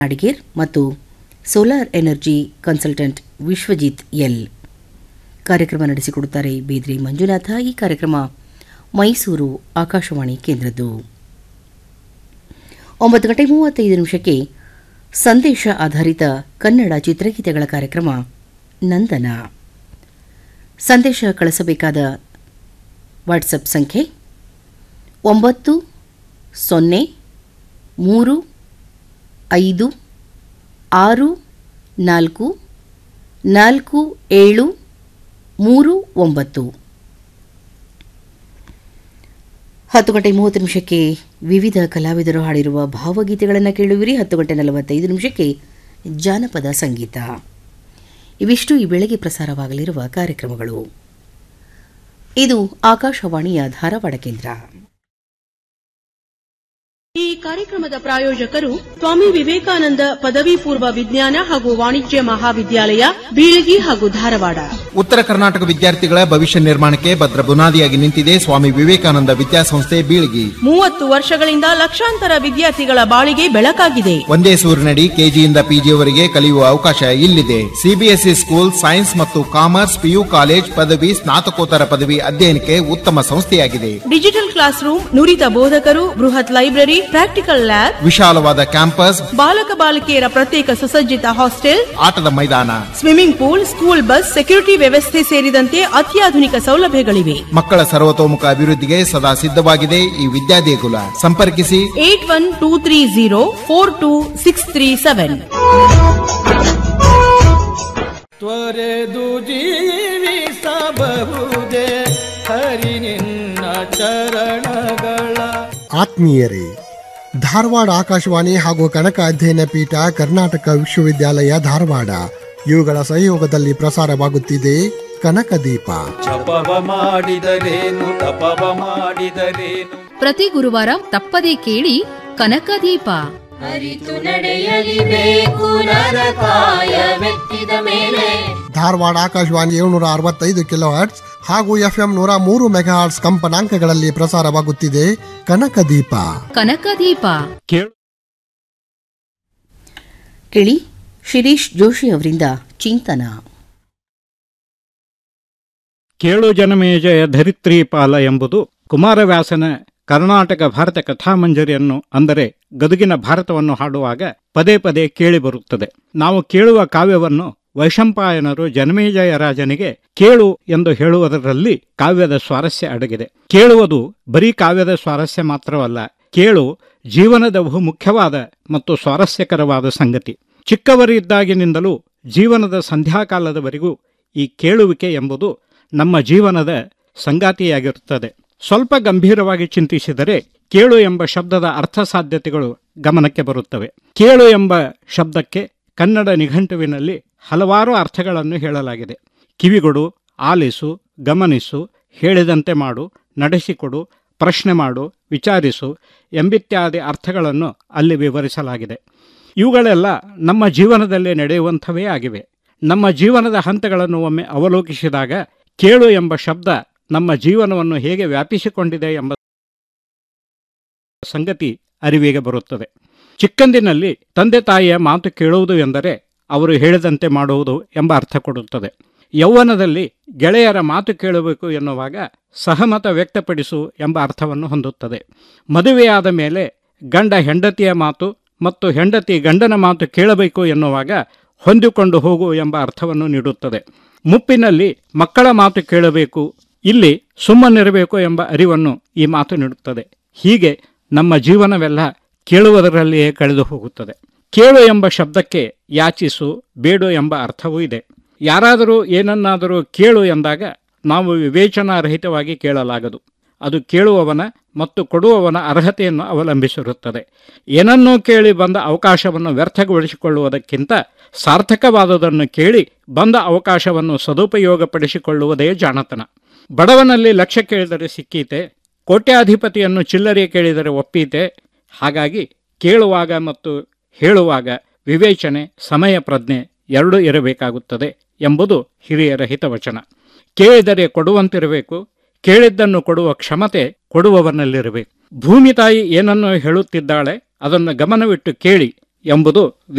ಅಡಿಗೇರ್ ಮತ್ತು solar energy consultant Vishwajit L ಕಾರ್ಯಕ್ರಮ ನಡೆಸಿಕೊಡುತ್ತಾರೆ ಬೇದ್ರಿ ಮಂಜುನಾಥ ಈ ಕಾರ್ಯಕ್ರಮ ಮೈಸೂರು ಆಕಾಶವಾಣಿ ಕೇಂದ್ರದ್ದು ಒಂಬತ್ತು ಗಂಟೆ ಮೂವತ್ತೈದು ನಿಮಿಷಕ್ಕೆ ಸಂದೇಶ ಆಧಾರಿತ ಕನ್ನಡ ಚಿತ್ರಗೀತೆಗಳ ಕಾರ್ಯಕ್ರಮ ನಂದನ ಸಂದೇಶ ಕಳಿಸಬೇಕಾದ ವಾಟ್ಸಪ್ ಸಂಖ್ಯೆ ಒಂಬತ್ತು ಸೊನ್ನೆ ಮೂರು ಐದು ಆರು ನಾಲ್ಕು ನಾಲ್ಕು ಏಳು ಮೂರು ಒಂಬತ್ತು ಹತ್ತು ಗಂಟೆ ಮೂವತ್ತು ನಿಮಿಷಕ್ಕೆ ವಿವಿಧ ಕಲಾವಿದರು ಹಾಡಿರುವ ಭಾವಗೀತೆಗಳನ್ನು ಕೇಳುವಿರಿ ಹತ್ತು ಗಂಟೆ ನಲವತ್ತೈದು ನಿಮಿಷಕ್ಕೆ ಜಾನಪದ ಸಂಗೀತ ಇವಿಷ್ಟು ಈ ಬೆಳಗ್ಗೆ ಪ್ರಸಾರವಾಗಲಿರುವ ಕಾರ್ಯಕ್ರಮಗಳು ಇದು ಆಕಾಶವಾಣಿಯ ಧಾರವಾಡ ಕೇಂದ್ರ ಈ ಕಾರ್ಯಕ್ರಮದ ಪ್ರಾಯೋಜಕರು ಸ್ವಾಮಿ ವಿವೇಕಾನಂದ ಪದವಿ ಪೂರ್ವ ವಿಜ್ಞಾನ ಹಾಗೂ ವಾಣಿಜ್ಯ ಮಹಾವಿದ್ಯಾಲಯ ಬೀಳಗಿ ಹಾಗೂ ಧಾರವಾಡ ಉತ್ತರ ಕರ್ನಾಟಕ ವಿದ್ಯಾರ್ಥಿಗಳ ಭವಿಷ್ಯ ನಿರ್ಮಾಣಕ್ಕೆ ಭದ್ರ ಬುನಾದಿಯಾಗಿ ನಿಂತಿದೆ ಸ್ವಾಮಿ ವಿವೇಕಾನಂದ ವಿದ್ಯಾಸಂಸ್ಥೆ ಬೀಳ್ಗಿ ಮೂವತ್ತು ವರ್ಷಗಳಿಂದ ಲಕ್ಷಾಂತರ ವಿದ್ಯಾರ್ಥಿಗಳ ಬಾಳಿಗೆ ಬೆಳಕಾಗಿದೆ ಒಂದೇ ಸೂರಿನಡಿ ಕೆಜಿಯಿಂದ ಪಿಜಿಯವರೆಗೆ ಕಲಿಯುವ ಅವಕಾಶ ಇಲ್ಲಿದೆ ಸಿಬಿಎಸ್ಇ ಸ್ಕೂಲ್ ಸೈನ್ಸ್ ಮತ್ತು ಕಾಮರ್ಸ್ ಪಿಯು ಕಾಲೇಜ್ ಪದವಿ ಸ್ನಾತಕೋತ್ತರ ಪದವಿ ಅಧ್ಯಯನಕ್ಕೆ ಉತ್ತಮ ಸಂಸ್ಥೆಯಾಗಿದೆ ಡಿಜಿಟಲ್ ಕ್ಲಾಸ್ ರೂಮ್ ನುರಿತ ಬೋಧಕರು ಬೃಹತ್ ಲೈಬ್ರರಿ ಪ್ರಾಕ್ಟಿಕಲ್ ಲ್ಯಾಬ್ ವಿಶಾಲವಾದ ಕ್ಯಾಂಪಸ್ ಬಾಲಕ ಬಾಲಕಿಯರ ಪ್ರತ್ಯೇಕ ಸುಸಜ್ಜಿತ ಹಾಸ್ಟೆಲ್ ಆಟದ ಮೈದಾನ swimming pool school bus security ವ್ಯವಸ್ಥೆ ಸೇರಿದಂತೆ ಅತ್ಯಾಧುನಿಕ ಸೌಲಭ್ಯಗಳಿವೆ ಮಕ್ಕಳ ಸರ್ವತೋಮುಖ ಅಭಿವೃದ್ಧಿಗೆ ಸದಾ ಸಿದ್ಧವಾಗಿದೆ ಈ ವಿದ್ಯಾದೇಗುಲ ಸಂಪರ್ಕಿಸಿ eight one two three zero four two six three seven ತ್ವರೆದು ಜೀವಿಸಬಹುದೇ ಹರಿ ನಿನ್ನ ಚರಣಗಳ ಆತ್ಮೀಯರೇ ಧಾರವಾಡ ಆಕಾಶವಾಣಿ ಹಾಗೂ ಕನಕ ಅಧ್ಯಯನ ಪೀಠ ಕರ್ನಾಟಕ ವಿಶ್ವವಿದ್ಯಾಲಯ ಧಾರವಾಡ ಇವುಗಳ ಸಹಯೋಗದಲ್ಲಿ ಪ್ರಸಾರವಾಗುತ್ತಿದೆ ಕನಕ ದೀಪ ಜಪವ ಮಾಡಿದರೇನು ತಪವ ಮಾಡಿದರೇನು ಪ್ರತಿ ಗುರುವಾರ ತಪ್ಪದೇ ಕೇಳಿ ಕನಕದೀಪ ಅರಿತು ನಡೆಯಲಿಬೇಕು ನರಕಾಯ ಮೆತ್ತಿದ ಮೇಲೆ ಧಾರವಾಡ ಆಕಾಶವಾಣಿ ಏಳ್ನೂರ ಅರವತ್ತೈದು ಕಿಲೋ ಹರ್ಟ್ಸ್ ಹಾಗೂ ಎಫ್ಎಂ ನೂರ ಮೂರು ಮೆಗಾಹರ್ಟ್ಸ್ ಕಂಪನಾಂಕಗಳಲ್ಲಿ ಪ್ರಸಾರವಾಗುತ್ತಿದೆ ಕನಕ ದೀಪ ಕನಕದೀಪ ಕೇಳಿ ಶಿರೀಶ್ ಜೋಶಿ ಅವರಿಂದ ಚಿಂತನ ಕೇಳು ಜನಮೇಜಯ ಧರಿತ್ರಿ ಪಾಲ ಎಂಬುದು ಕುಮಾರವ್ಯಾಸನ ಕರ್ನಾಟಕ ಭಾರತ ಕಥಾಮಂಜರಿಯನ್ನು ಅಂದರೆ ಗದುಗಿನ ಭಾರತವನ್ನು ಹಾಡುವಾಗ ಪದೇ ಪದೇ ಕೇಳಿಬರುತ್ತದೆ ನಾವು ಕೇಳುವ ಕಾವ್ಯವನ್ನು ವೈಶಂಪಾಯನರು ಜನಮೇಜಯ ರಾಜನಿಗೆ ಕೇಳು ಎಂದು ಹೇಳುವುದರಲ್ಲಿ ಕಾವ್ಯದ ಸ್ವಾರಸ್ಯ ಅಡಗಿದೆ ಕೇಳುವುದು ಬರೀ ಕಾವ್ಯದ ಸ್ವಾರಸ್ಯ ಮಾತ್ರವಲ್ಲ ಕೇಳು ಜೀವನದ ಬಹು ಮುಖ್ಯವಾದ ಮತ್ತು ಸ್ವಾರಸ್ಯಕರವಾದ ಸಂಗತಿ ಚಿಕ್ಕವರಿದ್ದಾಗಿನಿಂದಲೂ ಜೀವನದ ಸಂಧ್ಯಾಕಾಲದವರೆಗೂ ಈ ಕೇಳುವಿಕೆ ಎಂಬುದು ನಮ್ಮ ಜೀವನದ ಸಂಗಾತಿಯಾಗಿರುತ್ತದೆ ಸ್ವಲ್ಪ ಗಂಭೀರವಾಗಿ ಚಿಂತಿಸಿದರೆ ಕೇಳು ಎಂಬ ಶಬ್ದದ ಅರ್ಥ ಸಾಧ್ಯತೆಗಳು ಗಮನಕ್ಕೆ ಬರುತ್ತವೆ ಕೇಳು ಎಂಬ ಶಬ್ದಕ್ಕೆ ಕನ್ನಡ ನಿಘಂಟುವಿನಲ್ಲಿ ಹಲವಾರು ಅರ್ಥಗಳನ್ನು ಹೇಳಲಾಗಿದೆ ಕಿವಿಗೊಡು ಆಲಿಸು ಗಮನಿಸು ಹೇಳಿದಂತೆ ಮಾಡು ನಡೆಸಿಕೊಡು ಪ್ರಶ್ನೆ ಮಾಡು ವಿಚಾರಿಸು ಎಂಬಿತ್ಯಾದಿ ಅರ್ಥಗಳನ್ನು ಅಲ್ಲಿ ವಿವರಿಸಲಾಗಿದೆ ಇವುಗಳೆಲ್ಲ ನಮ್ಮ ಜೀವನದಲ್ಲಿ ನಡೆಯುವಂಥವೇ ಆಗಿವೆ ನಮ್ಮ ಜೀವನದ ಹಂತಗಳನ್ನು ಒಮ್ಮೆ ಅವಲೋಕಿಸಿದಾಗ ಕೇಳು ಎಂಬ ಶಬ್ದ ನಮ್ಮ ಜೀವನವನ್ನು ಹೇಗೆ ವ್ಯಾಪಿಸಿಕೊಂಡಿದೆ ಎಂಬ ಸಂಗತಿ ಅರಿವಿಗೆ ಬರುತ್ತದೆ ಚಿಕ್ಕಂದಿನಲ್ಲಿ ತಂದೆ ತಾಯಿಯ ಮಾತು ಕೇಳುವುದು ಎಂದರೆ ಅವರು ಹೇಳಿದಂತೆ ಮಾಡುವುದು ಎಂಬ ಅರ್ಥ ಕೊಡುತ್ತದೆ ಯೌವನದಲ್ಲಿ ಗೆಳೆಯರ ಮಾತು ಕೇಳಬೇಕು ಎನ್ನುವಾಗ ಸಹಮತ ವ್ಯಕ್ತಪಡಿಸು ಎಂಬ ಅರ್ಥವನ್ನು ಹೊಂದುತ್ತದೆ ಮದುವೆಯಾದ ಮೇಲೆ ಗಂಡ ಹೆಂಡತಿಯ ಮಾತು ಮತ್ತು ಹೆಂಡತಿ ಗಂಡನ ಮಾತು ಕೇಳಬೇಕು ಎನ್ನುವಾಗ ಹೊಂದಿಕೊಂಡು ಹೋಗು ಎಂಬ ಅರ್ಥವನ್ನು ನೀಡುತ್ತದೆ ಮುಪ್ಪಿನಲ್ಲಿ ಮಕ್ಕಳ ಮಾತು ಕೇಳಬೇಕು ಇಲ್ಲಿ ಸುಮ್ಮನಿರಬೇಕು ಎಂಬ ಅರಿವನ್ನು ಈ ಮಾತು ನೀಡುತ್ತದೆ ಹೀಗೆ ನಮ್ಮ ಜೀವನವೆಲ್ಲ ಕೇಳುವುದರಲ್ಲಿಯೇ ಕಳೆದು ಹೋಗುತ್ತದೆ ಕೇಳು ಎಂಬ ಶಬ್ದಕ್ಕೆ ಯಾಚಿಸು ಬೇಡು ಎಂಬ ಅರ್ಥವೂ ಇದೆ ಯಾರಾದರೂ ಏನನ್ನಾದರೂ ಕೇಳು ಎಂದಾಗ ನಾವು ವಿವೇಚನಾರಹಿತವಾಗಿ ಕೇಳಲಾಗದು ಅದು ಕೇಳುವವನ ಮತ್ತು ಕೊಡುವವನ ಅರ್ಹತೆಯನ್ನು ಅವಲಂಬಿಸಿರುತ್ತದೆ ಏನನ್ನೂ ಕೇಳಿ ಬಂದ ಅವಕಾಶವನ್ನು ವ್ಯರ್ಥಗೊಳಿಸಿಕೊಳ್ಳುವುದಕ್ಕಿಂತ ಸಾರ್ಥಕವಾದುದನ್ನು ಕೇಳಿ ಬಂದ ಅವಕಾಶವನ್ನು ಸದುಪಯೋಗಪಡಿಸಿಕೊಳ್ಳುವುದೇ ಜಾಣತನ ಬಡವನಲ್ಲಿ ಲಕ್ಷ ಕೇಳಿದರೆ ಸಿಕ್ಕೀತೆ ಕೋಟ್ಯಾಧಿಪತಿಯನ್ನು ಚಿಲ್ಲರೆ ಕೇಳಿದರೆ ಒಪ್ಪೀತೆ ಹಾಗಾಗಿ ಕೇಳುವಾಗ ಮತ್ತು ಹೇಳುವಾಗ ವಿವೇಚನೆ ಸಮಯ ಪ್ರಜ್ಞೆ ಎರಡೂ ಇರಬೇಕಾಗುತ್ತದೆ ಎಂಬುದು ಹಿರಿಯರ ಹಿತವಚನ ಕೇಳಿದರೆ ಕೊಡುವಂತಿರಬೇಕು ಕೇಳಿದ್ದನ್ನು ಕೊಡುವ ಕ್ಷಮತೆ ಕೊಡುವವನಲ್ಲಿರಬೇಕು ಭೂಮಿ ತಾಯಿ ಏನನ್ನು ಹೇಳುತ್ತಿದ್ದಾಳೆ ಅದನ್ನು ಗಮನವಿಟ್ಟು ಕೇಳಿ ಎಂಬುದು